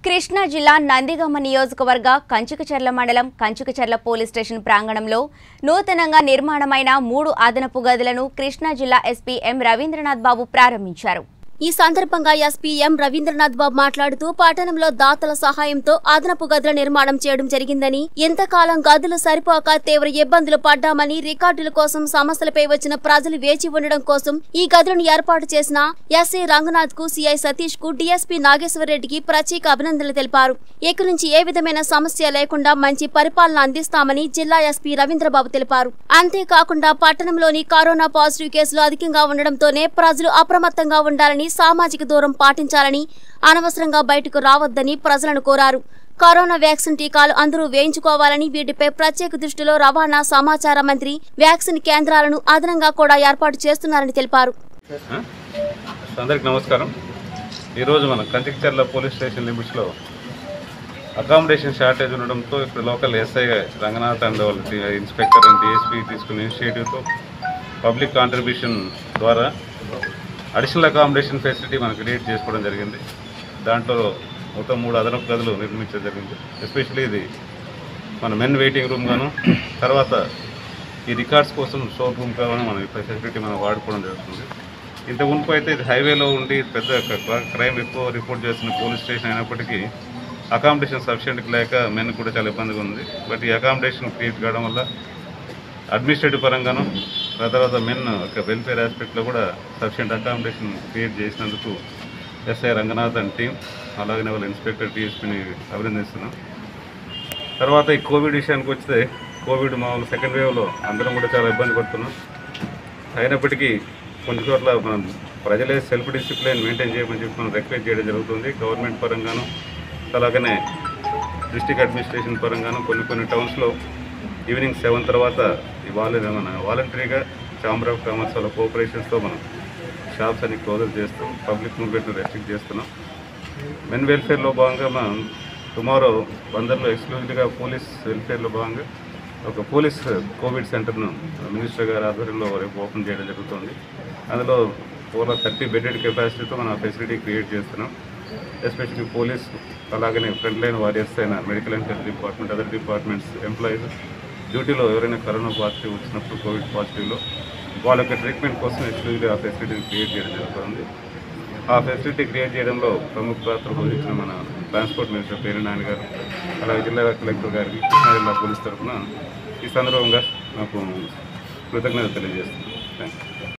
కృష్ణా జిల్లా నందిగామ నియోజకవర్గ కంచుకచర్ల మండలం కంచుకచర్ల పోలీస్ స్టేషన్ ప్రాంగణంలో నూతనంగా నిర్మాణమైన మూడు అదనపు గదులను కృష్ణా జిల్లా ఎస్పీ ఎం రవీంద్రనాథ్ బాబు ప్రారంభించారు ఈ సందర్భంగా ఎస్పీ ఎం రవీంద్రనాథ్ బాబు మాట్లాడుతూ పట్టణంలో దాతల సహాయంతో అదనపు గదుల నిర్మాణం చేయడం జరిగిందని ఇంతకాలం గదులు సరిపోక తీవ్ర ఇబ్బందులు పడ్డామని రికార్డుల కోసం సమస్యలపై వచ్చిన ప్రజలు వేచి ఉండడం కోసం ఈ గదులను ఏర్పాటు చేసిన ఎస్ఐ రంగనాథ్ కు సిఐ సతీష్ కు డిఎస్పీ నాగేశ్వరరెడ్డికి ప్రత్యేక అభినందనలు తెలిపారు ఇక నుంచి ఏ విధమైన సమస్య లేకుండా మంచి పరిపాలన అందిస్తామని జిల్లా ఎస్పీ రవీంద్రబాబు తెలిపారు అంతేకాకుండా పట్టణంలోని కరోనా పాజిటివ్ కేసులు అధికంగా ఉండడంతోనే ప్రజలు అప్రమత్తంగా ఉండాలని సామాజిక దూరం పాటించాలని అనవసరంగా బయటకు రావద్దని ప్రజలను కోరారు కరోనా వ్యాక్సిన్ టీకాలు అందరూ వేయించుకోవాలని వీటిపై ప్రత్యేక దృష్టిలో రవాణా సమాచార మంత్రి వ్యాక్సిన్ కేంద్రాలను అదనంగా కూడా ఏర్పాటు చేస్తున్నారని తెలిపారు ఆ? అందరికి నమస్కారం ఈరోజు మన కంచికచర్ల పోలీస్ స్టేషన్ లిమిట్స్లో అకామిడేషన్ షార్టేజ్ ఉండడంతో ఇప్పుడు లోకల్ ఎస్ఐ రంగనాథ్ అండ్ వాళ్ళ టి- ఇన్స్పెక్టర్ అండ్ డిఎస్పీ తీసుకున్న ఇనిషియేటివ్తో పబ్లిక్ కాంట్రిబ్యూషన్ ద్వారా అడిషనల్ అకామిడేషన్ ఫెసిలిటీ మనం క్రియేట్ చేసుకోవడం జరిగింది దాంట్లో మొత్తం మూడు అదనపు గదులు నిర్మించడం జరిగింది ఎస్పెషల్లీ ఇది మన మెన్ వెయిటింగ్ రూమ్ గాను తర్వాత ఈ రికార్డ్స్ కోసం షోప్ రూమ్ కావాలని మనం ఈ ఫెసిలిటీ మనం వాడుకోవడం జరుగుతుంది ఇంత మునుపు అయితే ఇది హైవేలో ఉండి పెద్ద క్రైమ్ ఎక్కువ రిపోర్ట్ చేస్తున్న పోలీస్ స్టేషన్ అయినప్పటికీ అకామిడేషన్ సఫిషియెంట్ లేక మెన్ కూడా చాలా ఇబ్బందిగా ఉంది బట్ ఈ అకామిడేషన్ క్రియేట్ కావడం వల్ల అడ్మినిస్ట్రేటివ్ పరంగాను ఆ తర్వాత మెన్ ఒక వెల్ఫేర్ ఆస్పెక్ట్లో కూడా సఫిషియెంట్ అకామిడేషన్ క్రియేట్ చేసినందుకు ఎస్ఐ రంగనాథ్ అండ్ టీం అలాగనే వాళ్ళ ఇన్స్పెక్టర్ టీఎస్పీని అభినందిస్తున్నాం తర్వాత ఈ కోవిడ్ విషయానికి వస్తే కోవిడ్ మామూలు సెకండ్ వేవ్లో అందరం కూడా చాలా ఇబ్బంది పడుతున్నాం అయినప్పటికీ కొన్ని చోట్ల మనం ప్రజలే సెల్ఫ్ డిసిప్లిన్ మెయింటైన్ చేయమని చెప్పి మనం రిక్వెస్ట్ చేయడం జరుగుతుంది గవర్నమెంట్ పరంగాను అలాగనే డిస్టిక్ అడ్మినిస్ట్రేషన్ పరంగాను కొన్ని కొన్ని టౌన్స్లో ఈవినింగ్ సెవెన్ తర్వాత ఈ వాల మన వాలంటరీగా ఛాంబర్ ఆఫ్ కామర్స్ వాళ్ళ కోఆపరేషన్స్తో మనం షాప్స్ అన్ని క్లోజర్ చేస్తూ పబ్లిక్ మూవ్మెంట్ను రెస్ట్రిక్ట్ చేస్తున్నాం మెన్ వెల్ఫేర్లో భాగంగా మనం టుమారో బందర్లో ఎక్స్క్లూజివ్గా పోలీస్ వెల్ఫేర్లో భాగంగా ఒక పోలీస్ కోవిడ్ సెంటర్ను మినిస్టర్ గారి ఆధ్వర్యంలో రేపు ఓపెన్ చేయడం జరుగుతుంది అందులో ఓవర్ థర్టీ బెడెడ్ కెపాసిటీతో మనం ఫెసిలిటీ క్రియేట్ చేస్తున్నాం ఎస్పెషల్లీ పోలీస్ అలాగనే ఫ్రంట్ లైన్ వారియర్స్ అయిన medical and health department other departments employees డ్యూటీలో ఎవరైనా కరోనా పాజిటివ్ వచ్చినప్పుడు కోవిడ్ పాజిటివ్లో వాళ్ళ యొక్క ట్రీట్మెంట్ కోసం ఎక్స్క్లూజివ్గా ఆ ఫెసిలిటీని క్రియేట్ చేయడం జరుగుతుంది ఆ ఫెసిలిటీ క్రియేట్ చేయడంలో ప్రముఖ పాత్ర పోషించిన మన ట్రాన్స్పోర్ట్ మినిస్టర్ పేరు నాని గారు అలాగే జిల్లా కలెక్టర్ గారికి కృష్ణా జిల్లా పోలీస్ తరఫున ఈ సందర్భంగా నాకు కృతజ్ఞత తెలియజేస్తున్నాను థ్యాంక్ యూ